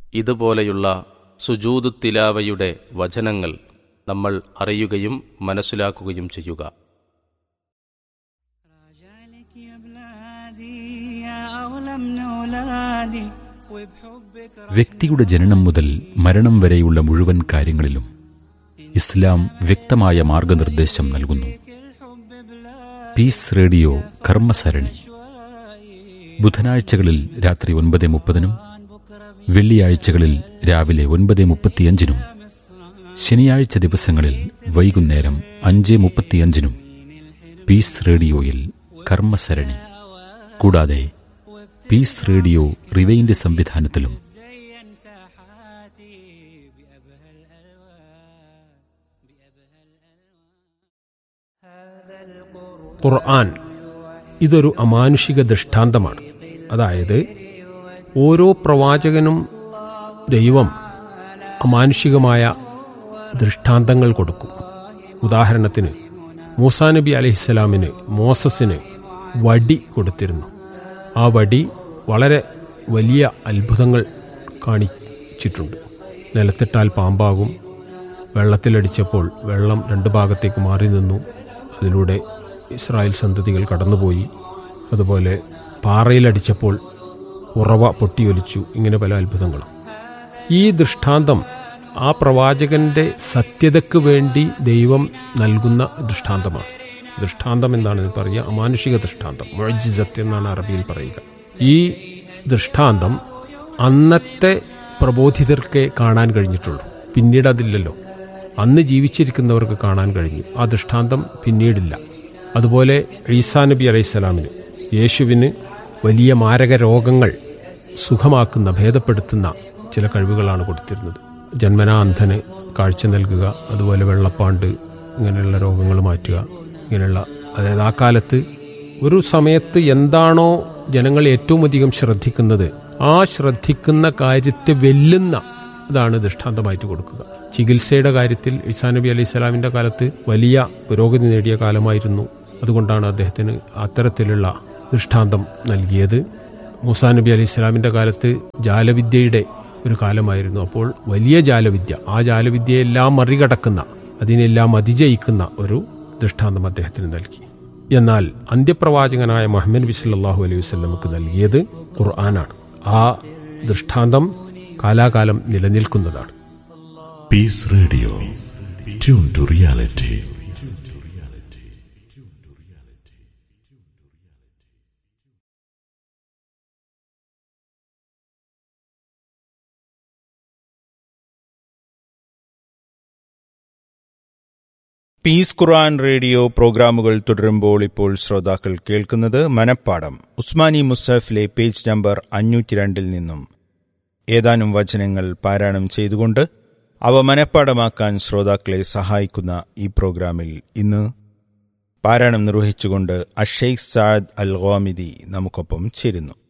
ഇതുപോലെയുള്ള സുജൂദ് തിലാവയുടെ വചനങ്ങൾ നമ്മൾ അറിയുകയും മനസ്സിലാക്കുകയും ചെയ്യുക راجعلك يا بلادي يا أغلى من أولادي وبحبك വ്യക്തിയുടെ ജനനം മുതൽ മരണം വരെയുള്ള മുഴുവൻ കാര്യങ്ങളിലും ഇസ്ലാം വ്യക്തമായ മാർഗനിർദ്ദേശം നൽകുന്നു الحب بلا പീസ് റേഡിയോ കർമ്മസരണി ബുധനാഴ്ചകളിൽ രാത്രി ഒൻപത് മുപ്പതിനും വെള്ളിയാഴ്ചകളിൽ രാവിലെ ഒൻപത് മുപ്പത്തിയഞ്ചിനും ശനിയാഴ്ച ദിവസങ്ങളിൽ വൈകുന്നേരം അഞ്ച് മുപ്പത്തിയഞ്ചിനും പീസ് റേഡിയോയിൽ കർമ്മസരണി കൂടാതെ പീസ് റേഡിയോ റിവൈൻഡ് സംവിധാനത്തിലും زين ساحاتي بأبهى الألوان بأبهى الألوان ഖുർആൻ ഇതൊരു അമാനുഷിക ദൃഷ്ടാന്തമാണ് അതായത് ഓരോ പ്രവാചകനും ദൈവം അമാനുഷികമായ ദൃഷ്ടാന്തങ്ങൾ കൊടുക്കും ഉദാഹരണത്തിന് മൂസാ നബി അലഹിസ്സലാമിന് മോസസിന് വടി കൊടുത്തിരുന്നു ആ വടി വളരെ വലിയ അത്ഭുതങ്ങൾ കാണിച്ചിട്ടുണ്ട് നിലത്തിട്ടാൽ പാമ്പാകും വെള്ളത്തിലടിച്ചപ്പോൾ വെള്ളം രണ്ട് ഭാഗത്തേക്ക് മാറി നിന്നു അതിലൂടെ ഇസ്രായേൽ സന്തതികൾ കടന്നുപോയി അതുപോലെ പാറയിലടിച്ചപ്പോൾ ഉറവ പൊട്ടിയൊലിച്ചു ഇങ്ങനെ പല അത്ഭുതങ്ങളും ഈ ദൃഷ്ടാന്തം ആ പ്രവാചകന്റെ സത്യതയ്ക്ക് വേണ്ടി ദൈവം നൽകുന്ന ദൃഷ്ടാന്തമാണ് ദൃഷ്ടാന്തം എന്താണ് ഇത് പറയുക അമാനുഷിക ദൃഷ്ടാന്തം മുഴജിസത്ത് എന്നാണ് അറബിയിൽ പറയുക ഈ ദൃഷ്ടാന്തം അന്നത്തെ പ്രബോധിതർക്കേ കാണാൻ കഴിഞ്ഞിട്ടുള്ളൂ പിന്നീട് അതില്ലല്ലോ അന്ന് ജീവിച്ചിരിക്കുന്നവർക്ക് കാണാൻ കഴിഞ്ഞു ആ ദൃഷ്ടാന്തം പിന്നീടില്ല അതുപോലെ ഈസാ നബി അലൈഹിസ്സലാമിന് യേശുവിന് വലിയ മാരക രോഗങ്ങൾ സുഖമാക്കുന്ന ഭേദപ്പെടുത്തുന്ന ചില കഴിവുകളാണ് കൊടുത്തിരുന്നത് ജന്മനാ അന്ധന് കാഴ്ച നൽകുക അതുപോലെ വെള്ളപ്പാണ്ട് ഇങ്ങനെയുള്ള രോഗങ്ങൾ മാറ്റുക ഇങ്ങനെയുള്ള അതായത് ആ കാലത്ത് ഒരു സമയത്ത് എന്താണോ ജനങ്ങൾ ഏറ്റവും അധികം ശ്രദ്ധിക്കുന്നത് ആ ശ്രദ്ധിക്കുന്ന കാര്യത്തെ വെല്ലുന്ന ഇതാണ് ദൃഷ്ടാന്തമായിട്ട് കൊടുക്കുക ചികിത്സയുടെ കാര്യത്തിൽ ഇസാ നബി അലൈഹി സ്വലാമിന്റെ കാലത്ത് വലിയ പുരോഗതി നേടിയ കാലമായിരുന്നു അതുകൊണ്ടാണ് അദ്ദേഹത്തിന് അത്തരത്തിലുള്ള ദൃഷ്ടാന്തം നൽകിയത് മൂസാ നബി അലൈഹി സ്വലാമിന്റെ കാലത്ത് ജാലവിദ്യയുടെ ഒരു കാലമായിരുന്നു അപ്പോൾ വലിയ ജാലവിദ്യ ആ ജാലവിദ്യയെല്ലാം മറികടക്കുന്ന അതിനെല്ലാം അതിജയിക്കുന്ന ഒരു ദൃഷ്ടാന്തം അദ്ദേഹത്തിന് നൽകി എന്നാൽ അന്ത്യപ്രവാചകനായ മുഹമ്മദ് നബി സല്ലല്ലാഹു അലൈഹി വസല്ലമക്ക് നൽകിയത് ഖുർആനാണ് ആ ദൃഷ്ടാന്തം കാലാകാലം നിലനിൽക്കുന്നതാണ് Peace Radio. Tune to reality. Peace Quran Radio പ്രോഗ്രാമുകൾ തുടരുമ്പോൾ ഇപ്പോൾ ശ്രോതാക്കൾ കേൾക്കുന്നത് മനപ്പാടം ഉസ്മാനി മുസഫിലെ പേജ് നമ്പർ അഞ്ഞൂറ്റി രണ്ടിൽ നിന്നും ഏതാനും വചനങ്ങൾ പാരായണം ചെയ്തുകൊണ്ട് അവ മനപ്പാടമാക്കാൻ ശ്രോതാക്കളെ സഹായിക്കുന്ന ഈ പ്രോഗ്രാമിൽ ഇന്ന് പാരായണം നിർവഹിച്ചുകൊണ്ട് അഷെയ്ഖ് സാദ് അൽ ഗോമിദി നമുക്കൊപ്പം ചേരുന്നു